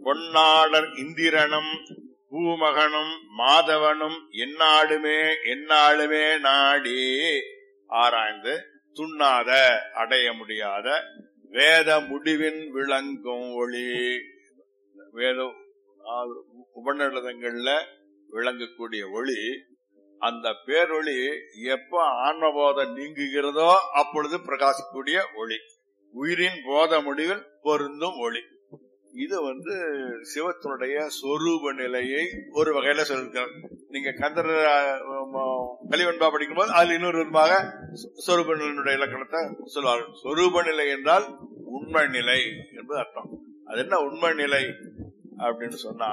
பொன்னாளர் இந்திரனும் பூமகனும் மாதவனும் எந்நாடுமே எந்நாளுமே நாடி ஆராய்ந்து துண்ணாத அடைய முடியாத வேத முடிவின் விளங்கும் ஒளி வேத ஆ, உபநிடதங்கள்ல விளங்கக்கூடிய ஒளி அந்த பேரொளி எப்ப ஆன்மபோதம் நீங்குகிறதோ அப்பொழுது பிரகாசிக்கக்கூடிய ஒளி உயிரின் போத முடிவில் பொருந்தும் ஒளி இது வந்து சிவத்தினுடைய சொரூப நிலையை ஒரு வகையில சொல்லிருக்கார் நீங்க கந்தர் கலிவன்பா படிக்கும்போது அதில் இன்னொரு விதமாக சொ- சொரூப நிலையினுடைய இலக்கணத்தை சொல்வார்கள் சொரூப நிலை என்றால் உண்மை நிலை என்பது அர்த்தம் அது என்ன உண்மை நிலை அப்படின்னு சொன்னா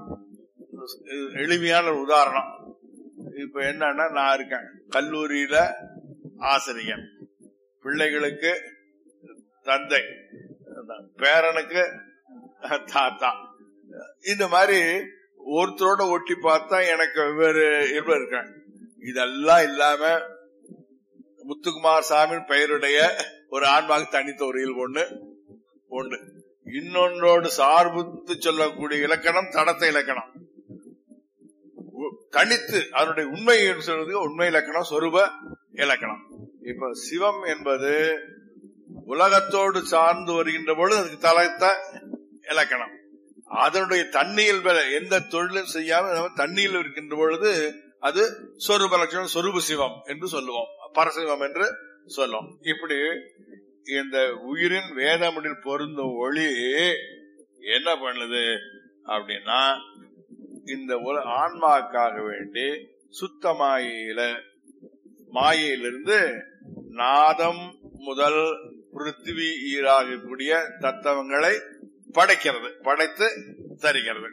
இது எளிமையான ஒரு உதாரணம் இப்ப என்னன்னா நான் இருக்கேன் கல்லூரியில ஆசிரியர் பிள்ளைகளுக்கு தந்தை பேரனுக்கு தாத்தா இந்த மாதிரி ஒருத்தரோட ஒட்டி பார்த்தா எனக்கு வெவ்வேறு இருவர் இருக்கேன் இதெல்லாம் இல்லாம முத்துக்குமார் சாமி பெயருடைய ஒரு ஆன்மாக்கு தனித்த ஒரு இயல்பு ஒண்ணு ஒண்ணு இன்னொன்றோடு சார்புத்து சொல்லக்கூடிய இலக்கணம் தடத்த இலக்கணம் உ- தனித்து அதனுடைய உண்மை என்று சொல்றதுக்கு உண்மை இலக்கணம் சொரூப இலக்கணம் இப்ப சிவம் என்பது உலகத்தோடு சார்ந்து வருகின்ற பொழுது அதுக்கு தலைத்த இலக்கணம் அதனுடைய தண்ணியில் வேலை எந்த தொழிலும் செய்யாம நம்ம தண்ணியில் இருக்கின்ற பொழுது அது சொரூப லட்சணம் சொரூப சிவம் என்று சொல்லுவோம் பரசிவம் என்று சொல்லுவோம் இப்படி இந்த உயிரின் வேதமுடில் பொருந்தும் ஒளி என்ன பண்ணுது அப்படின்னா இந்த உல- ஆன்மாக்காக வேண்டி சுத்த மாயையில மாயையிலிருந்து நாதம் முதல் பிருத்திவி ஈராகக்கூடிய தத்துவங்களை படைக்கிறது படைத்து தருகிறது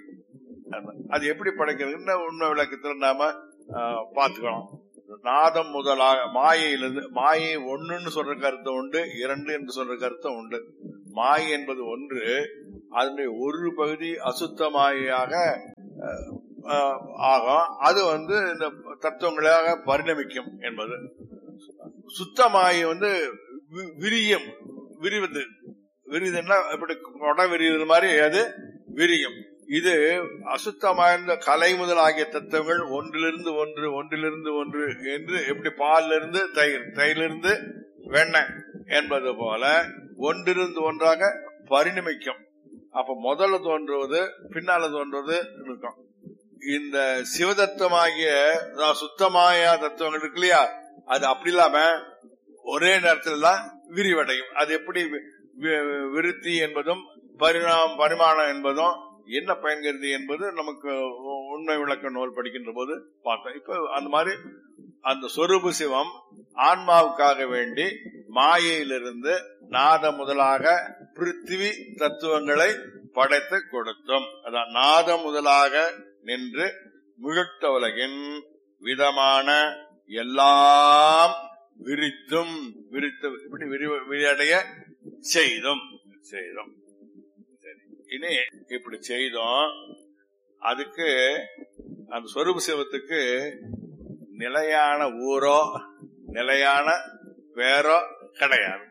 அது எப்படி படைக்கிறதுன்னு உண்மை விளக்கத்தில் நாம ஆஹ், பார்த்துக்கணும் நாதம் முதலாக மாயையிலிருந்து மாயை ஒண்ணுன்னு சொல்ற கருத்து உண்டு இரண்டு என்று சொல்ற கருத்து உண்டு மாயை என்பது ஒன்று அதனுடைய ஒரு பகுதி அசுத்த மாயையாக ஆஹ், ஆஹ், ஆகும் அது வந்து இந்த தத்துவங்களாக பரிணமிக்கும் என்பது சுத்த மாயை வந்து வி- விரியும் விரிவது விரிதுன்னா இப்படி கொடை விரிவது மாதிரி அது விரியும் இது அசுத்தமாய்ந்த கலை முதல் ஆகிய தத்துவங்கள் ஒன்றிலிருந்து ஒன்று ஒன்றிலிருந்து ஒன்று என்று எப்படி பாலிலிருந்து தயிர் தயிரிலிருந்து வெண்ணெய் என்பது போல ஒன்றிலிருந்து ஒன்றாக பரிணமிக்கும் அப்ப முதல்ல தோன்றுவது பின்னால தோன்றுவது இருக்கும் இந்த சிவதத்துவமாகிய அதாவது சுத்தமாய தத்துவங்கள் இருக்கு இல்லையா அது அப்படி இல்லாம ஒரே நேரத்தில் தான் விரிவடையும் அது எப்படி வி- வி- விருத்தி என்பதும் பரிணாம பரிமாணம் என்பதும் என்ன பயன்கிறது என்பது நமக்கு உ- உண்மை விளக்க நூல் படிக்கின்ற போது பார்த்தோம் இப்ப அந்த மாதிரி அந்த சொரூப சிவம் ஆன்மாவுக்காக வேண்டி மாயையிலிருந்து நாத முதலாக பிருத்திவி தத்துவங்களை படைத்து கொடுத்தோம் அதான் நாத முதலாக நின்று முழுத்த உலகின் விதமான எல்லாம் விரித்தும் விரித்து இப்படி விரி- விரிவடைய செய்தும் செய்தோம் சரி. இனி இப்படி செய்தோம் அதுக்கு அந்த சொரூப சிவத்துக்கு நிலையான ஊரோ நிலையான பேரோ கிடையாது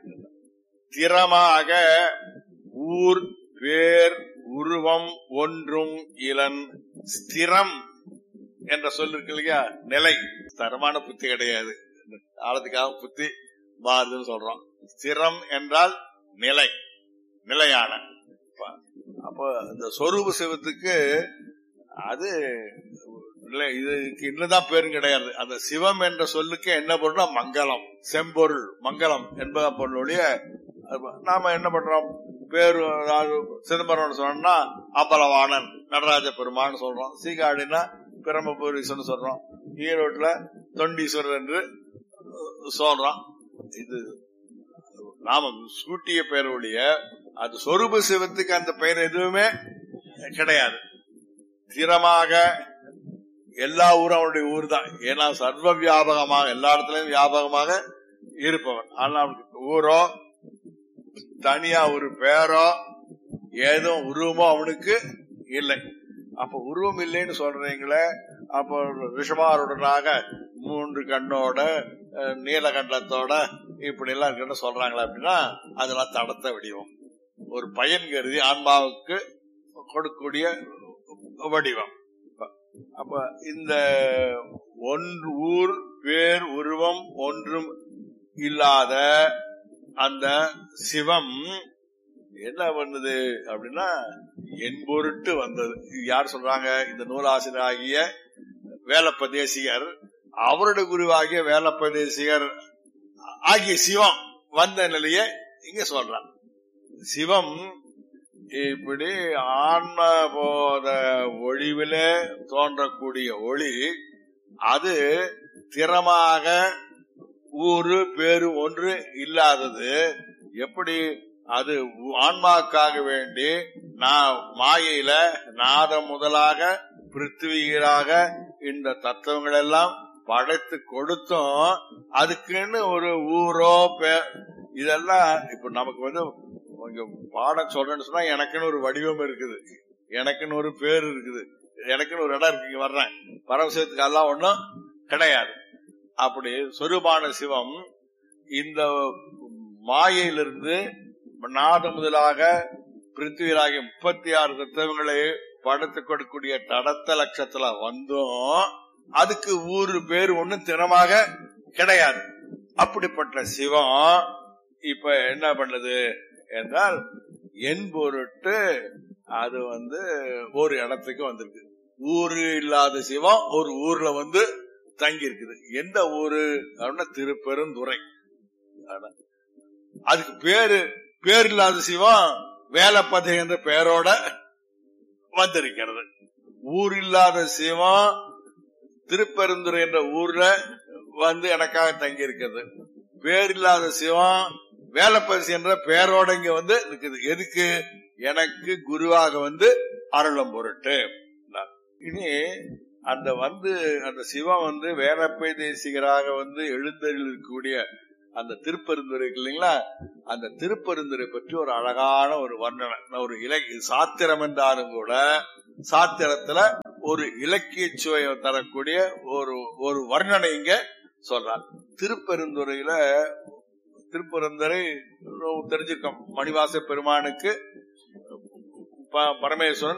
திறமாக ஊர் பேர் உருவம் ஒன்றும் இளன் ஸ்திரம் என்ற சொல் இருக்கு இல்லையா நிலை தரமான புத்தி கிடையாது ஆழத்துக்காக புத்தி மாறுதுன்னு சொல்றோம் ஸ்திரம் என்றால் நிலை நிலையான அப்ப- அப்போ இந்த சொரூப சிவத்துக்கு அது இல்லை இதுக்கு இன்னுதான் பேரும் கிடையாது அந்த சிவம் என்ற சொல்லுக்கு என்ன பொருள்னா மங்களம் செம்பொருள் மங்களம் என்பத பொருளுடைய அது நாம என்ன பண்றோம் பேரு அதாவது சிதம்பரம் சொன்னோம்னா அம்பலவாணன் நடராஜ பெருமான் சொல்றோம் சீகாடினா பிரம்மபுரீஸ்வரன் சொல்றோம் ஈரோட்ல தொண்டீஸ்வரர் என்று சொல்றோம் இது நாம சூட்டிய பெயருடைய அது சொரூப சிவத்துக்கு அந்த பெயர் எதுவுமே கிடையாது ஸ்திரமாக எல்லா ஊரும் அவனுடைய ஊர் தான் ஏன்னா சர்வ வியாபகமாக எல்லா இடத்துலயும் வியாபகமாக இருப்பவன் ஆனா அவனுக்கு ஊரோ தனியா ஒரு பேரோ ஏதோ உருவமோ அவனுக்கு இல்லை அப்ப உருவம் இல்லைன்னு சொல்றீங்களே அப்போ ரிஷபாருடனாக மூன்று கண்ணோட அஹ், நீலகண்டத்தோட இப்படி எல்லாம் இருக்குன்னு சொல்றாங்களா அப்படின்னா அதெல்லாம் தடத்த வடிவம் ஒரு பயன் கருதி ஆன்மாவுக்கு கொடுக்கக்கூடிய வடிவம் அப்ப இந்த ஒன்று ஊர் பேர் உருவம் ஒன்றும் இல்லாத அந்த சிவம் என்ன பண்ணுது அப்படின்னா என் பொருட்டு வந்தது இது யார் சொல்றாங்க இந்த நூலாசிரியர் ஆகிய வேலப்பதேசிகர் அவருடைய குருவாகிய வேலப்பதேசிகர் ஆகிய சிவம் வந்த நிலையை இங்க சொல்றான் சிவம் இப்படி ஆன்ம போத ஒளிவிலே தோன்றக்கூடிய ஒளி அது திறமாக ஊரு பேரு ஒன்று இல்லாதது எப்படி அது ஆன்மாக்காக வேண்டி நான் மாயையில நாதம் முதலாக பிருத்திவியராக இந்த தத்துவங்கள் எல்லாம் படைத்து கொடுத்தும் அதுக்குன்னு ஒரு ஊரோ பே- இதெல்லாம் இப்ப நமக்கு வந்து இங்க பாடம் சொல்றேன்னு சொன்னா எனக்குன்னு ஒரு வடிவம் இருக்குது எனக்குன்னு ஒரு பேர் இருக்குது எனக்குன்னு ஒரு இடம் இருக்கு இங்க வர்றேன் பரவசத்துக்கு எல்லாம் ஒண்ணும் கிடையாது அப்படி சொரூபான சிவம் இந்த மாயையிலிருந்து நாடு முதலாக பிருத்திவிராகிய முப்பத்தி ஆறு தத்துவங்களை படுத்து கொடுக்கக்கூடிய தடத்த லட்சத்துல வந்தும் அதுக்கு ஊரு பேர் ஒண்ணும் திறமாக கிடையாது அப்படிப்பட்ட சிவம் இப்ப என்ன பண்ணுது என்றால் என் பொருட்டு அது வந்து ஒரு இடத்துக்கு வந்திருக்கு ஊரு இல்லாத சிவம் ஒரு ஊர்ல வந்து தங்கி இருக்குது எந்த ஊரு அப்படின்னா திருப்பெருந்துறை அதான். அதுக்கு பேரு பேர் இல்லாத சிவம் வேலப்பதை என்ற பெயரோட வந்திருக்கிறது ஊர் இல்லாத சிவம் திருப்பெருந்துறை என்ற ஊர்ல வந்து எனக்காக தங்கி இருக்கிறது பேர் இல்லாத சிவம் வேலப்பரிசி என்ற பெயரோட இங்க வந்து இருக்குது எதுக்கு எனக்கு குருவாக வந்து அருளும் பொருட்டு இனி அந்த வந்து அந்த சிவம் வந்து வேலப்பை தேசிகராக வந்து எழுந்தரில் இருக்கக்கூடிய அந்த திருப்பெருந்துரை இருக்கு இல்லைங்களா அந்த திருப்பெருந்துரை பற்றி ஒரு அழகான ஒரு வர்ணனை ஒரு இலக்கிய சாத்திரம் என்றாலும் கூட சாத்திரத்துல ஒரு இலக்கிய சுவையை தரக்கூடிய ஒரு ஒரு வர்ணனை இங்க சொல்றார் திருப்பெருந்துறையில திருப்பெருந்துறை தெரிஞ்சிருக்கோம் மணிவாச பெருமானுக்கு ப- பரமேஸ்வரன்